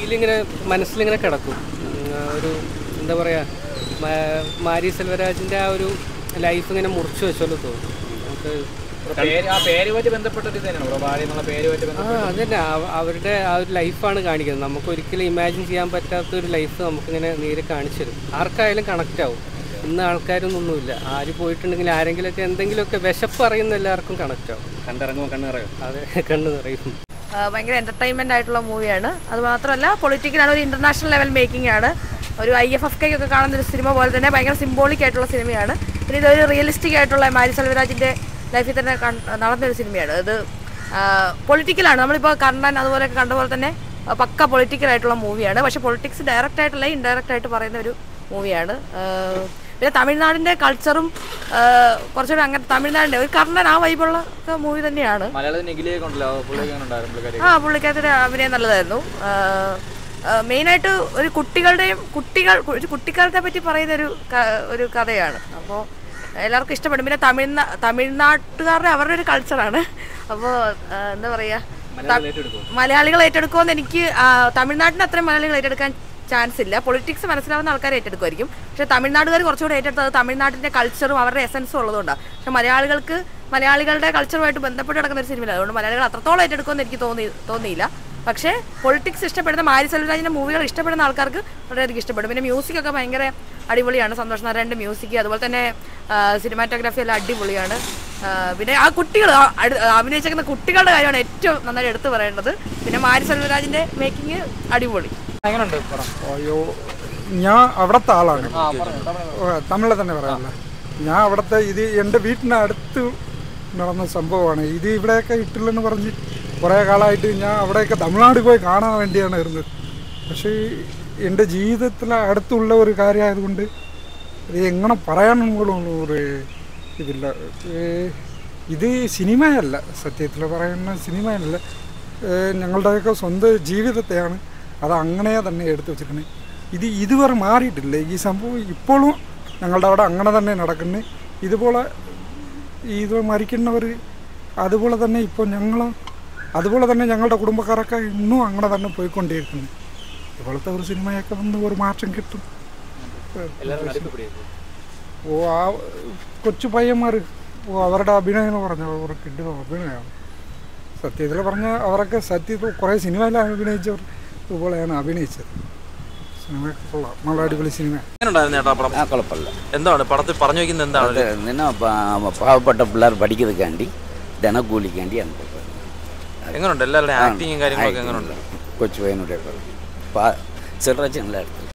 ഫീലിങ്ങനെ മനസ്സിലിങ്ങനെ കിടക്കും ഉം, ആ ഒരു എന്താ പറയുക മാരി സെൽവരാജിൻ്റെ ആ ഒരു ലൈഫ് ഇങ്ങനെ മുറിച്ചു വെച്ചോല്ലോ തോന്നും നമുക്ക് പേര് ആ പേരുമായിട്ട് ബന്ധപ്പെട്ട ഒരു തന്നെയാണ് പ്രഭാരി എന്നുള്ള പേരുമായിട്ട് ആ ബന്ധപ്പെട്ട അതന്നെ അവ- അവരുടെ ആ ഒരു ലൈഫാണ് കാണിക്കുന്നത് നമുക്ക് ഒരിക്കലും ഇമാജിൻ ചെയ്യാൻ പറ്റാത്ത ഒരു ലൈഫ് നമുക്കിങ്ങനെ നേരെ കാണിച്ചു തരും ആർക്കായാലും കണക്റ്റ് ആവും ഇന്ന് ആൾക്കാരൊന്നൊന്നുമില്ല ആര് പോയിട്ടുണ്ടെങ്കിൽ ആരെങ്കിലുമൊക്കെ എന്തെങ്കിലുമൊക്കെ വിശപ്പ് അറിയുന്ന എല്ലാവർക്കും കണക്റ്റ് ആവും കണ്ടിറങ്ങുമ്പോൾ കണ്ണു നിറയും അതെ കണ്ണു നിറയും ആ, ഭയങ്കര എന്റർടൈൻമെന്റ് ആയിട്ടുള്ള മൂവിയാണ് അത് മാത്രമല്ല പൊളിറ്റിക്കലാണ് ഒരു ഇന്റർനാഷണൽ ലെവൽ മേക്കിംഗ് ആണ് ഒരു ഐ എഫ് എഫ് കെ ഒക്കെ കാണുന്ന ഒരു സിനിമ പോലെ തന്നെ ഭയങ്കര സിംബോളിക് ആയിട്ടുള്ള സിനിമയാണ് പിന്നെ ഇതൊരു റിയലിസ്റ്റിക് ആയിട്ടുള്ള മാരി സെൽവരാജിന്റെ ലൈഫിൽ തന്നെ കൺ- നടന്നൊരു സിനിമയാണ് ഇത് പൊളിറ്റിക്കലാണ് നമ്മളിപ്പോൾ കണ്ണൻ അതുപോലെയൊക്കെ കണ്ട പോലെ തന്നെ ആ, പക്ക പൊളിറ്റിക്കൽ ആയിട്ടുള്ള മൂവിയാണ് പക്ഷെ പൊളിറ്റിക്സ് ഡയറക്റ്റ് ആയിട്ടല്ല ഇൻഡയറക്റ്റ് ആയിട്ട് പറയുന്ന ഒരു മൂവിയാണ് പിന്നെ തമിഴ്നാടിന്റെ കൾച്ചറും കുറച്ചുകൂടെ അങ്ങനെ തമിഴ്നാടിന്റെ ഒരു കർണൻ ആ വൈബുള്ള മൂവി തന്നെയാണ് മലയാളത്തിൽ നിഖിലേക്ക് ഉണ്ടല്ലോ പുള്ളിയൊക്കെ അങ്ങനെ ഉണ്ടായിരുന്നു പുള്ളിക്കാരി ആ പുള്ളിക്കകത്തിന്റെ അഭിനയം നല്ലതായിരുന്നു മെയിനായിട്ട് ഒരു കുട്ടികളുടെയും കുട്ടികൾ ഒരു കുട്ടിക്കാലത്തെ പറ്റി പറയുന്ന ഒരു ക- ഒരു കഥയാണ് അപ്പോൾ എല്ലാവർക്കും ഇഷ്ടപ്പെടും പിന്നെ തമിഴ്നാ തമിഴ്നാട്ടുകാരുടെ അവരുടെ ഒരു കൾച്ചറാണ് അപ്പോൾ എന്താ പറയുക മലയാളികൾ ഏറ്റെടുക്കുമെന്ന് എനിക്ക് ആ, തമിഴ്നാട്ടിന് അത്രയും മലയാളികൾ ഏറ്റെടുക്കാൻ ചാൻസ് ഇല്ല പൊളിറ്റിക്സ് മനസ്സിലാവുന്ന ആൾക്കാർ ഏറ്റെടുക്കുമായിരിക്കും പക്ഷേ തമിഴ്നാട്ടുകാർ കുറച്ചുകൂടി ഏറ്റെടുത്തത് തമിഴ്നാട്ടിന്റെ കൾച്ചറും അവരുടെ എസൻസും ഉള്ളതുകൊണ്ടാണ് പക്ഷെ മലയാളികൾക്ക് മലയാളികളുടെ കൾച്ചറുമായിട്ട് ബന്ധപ്പെട്ട് കിടക്കുന്ന ഒരു സിനിമയില്ല അതുകൊണ്ട് മലയാളികൾ അത്രത്തോളം ഏറ്റെടുക്കുമെന്ന് എനിക്ക് തോന്നി തോന്നിയില്ല പക്ഷേ പൊളിറ്റിക്സ് ഇഷ്ടപ്പെടുന്ന മാരി സെൽവരാജിന്റെ മൂവികൾ ഇഷ്ടപ്പെടുന്ന ആൾക്കാർക്ക് വളരെയധികം ഇഷ്ടപ്പെടും പിന്നെ മ്യൂസിക് ഒക്കെ ഭയങ്കര അടിപൊളിയാണ് സന്തോഷ് നാരായണന്റെ മ്യൂസിക് അതുപോലെ തന്നെ സിനിമാറ്റോഗ്രാഫി എല്ലാം അടിപൊളിയാണ് ആ, പിന്നെ ആ കുട്ടികൾ അഭിനയിച്ചേക്കുന്ന കുട്ടികളുടെ കാര്യമാണ് ഏറ്റവും നന്നായി എടുത്തു പറയേണ്ടത് പിന്നെ മാരി സെൽവരാജിന്റെ മേക്കിംഗ് അടിപൊളി എങ്ങനെയുണ്ട് പടം അയ്യോ ഞാൻ അവിടുത്തെ ആളാണ് ഓ, തമിഴിൽ തന്നെ പറയാമല്ലോ ഞാൻ അവിടുത്തെ ഇത് എൻ്റെ വീട്ടിന് അടുത്ത് നടന്ന സംഭവമാണ് ഇത് ഇവിടെയൊക്കെ ഇട്ടില്ലെന്ന് പറഞ്ഞ് കുറേ കാലമായിട്ട് ഞാൻ അവിടെയൊക്കെ തമിഴ്നാട് പോയി കാണാൻ വേണ്ടിയാണ് ഇരുന്നത് പക്ഷേ എൻ്റെ ജീവിതത്തിൽ അടുത്തുള്ള ഒരു കാര്യമായതുകൊണ്ട് ഇത് എങ്ങനെ പറയാനുള്ള ഒരു ഇതില്ല ഏ, ഇത് സിനിമയല്ല സത്യത്തിൽ പറയുന്ന സിനിമയല്ല ഏ, ഞങ്ങളുടെയൊക്കെ സ്വന്തം ജീവിതത്തെയാണ് അത് അങ്ങനെ തന്നെ എടുത്തു വെച്ചിരിക്കുന്നത് ഇത് ഇതുവരെ മാറിയിട്ടില്ല ഈ സംഭവം ഇപ്പോഴും ഞങ്ങളുടെ അവിടെ അങ്ങനെ തന്നെ നടക്കുന്നു ഇതുപോലെ ഇത് മരിക്കുന്നവർ അതുപോലെ തന്നെ ഇപ്പോൾ ഞങ്ങൾ അതുപോലെ തന്നെ ഞങ്ങളുടെ കുടുംബക്കാരൊക്കെ ഇന്നും അങ്ങനെ തന്നെ പോയിക്കൊണ്ടിരിക്കുന്നു ഇതുപോലത്തെ ഒരു സിനിമയൊക്കെ വന്ന് ഒരു മാറ്റം കിട്ടും എല്ലാവരും നടുക്ക് ഓ ആ കൊച്ചു പയ്യന്മാർ ഓ അവരുടെ അഭിനയം എന്ന് പറഞ്ഞാൽ ഒരു കിട്ടുന്ന അഭിനയമാണ് സത്യത്തിൽ പറഞ്ഞാൽ അവരൊക്കെ സത്യത്തിൽ കുറേ സിനിമയിൽ അഭിനയിച്ചവർ ഇതുപോലെയാണ് അഭിനയിച്ചത് സിനിമയൊക്കെ കൊള്ളാം നല്ല അടിപൊളി സിനിമ എങ്ങനെയുണ്ടായിരുന്നു ചേട്ടാ പടം ആ കുഴപ്പമില്ല എന്താണ് പടത്തിൽ പറഞ്ഞു വയ്ക്കുന്നത് എന്താണ് அது என்னன்னா பா- பாவப்பட்ட பிள்ளைர் படிக்கிறதுக்காண்டி தினக்கூலிக்காண்டி அந்த എങ്ങനെയുണ്ട് എല്ലാവരുടെയും ആക്ടിങ്ങും കാര്യങ്ങളൊക്കെ എങ്ങനെയുണ്ട് കൊച്ചു പയ്യനുடைய பா செல்வராஜ் நல்லா எடுத்து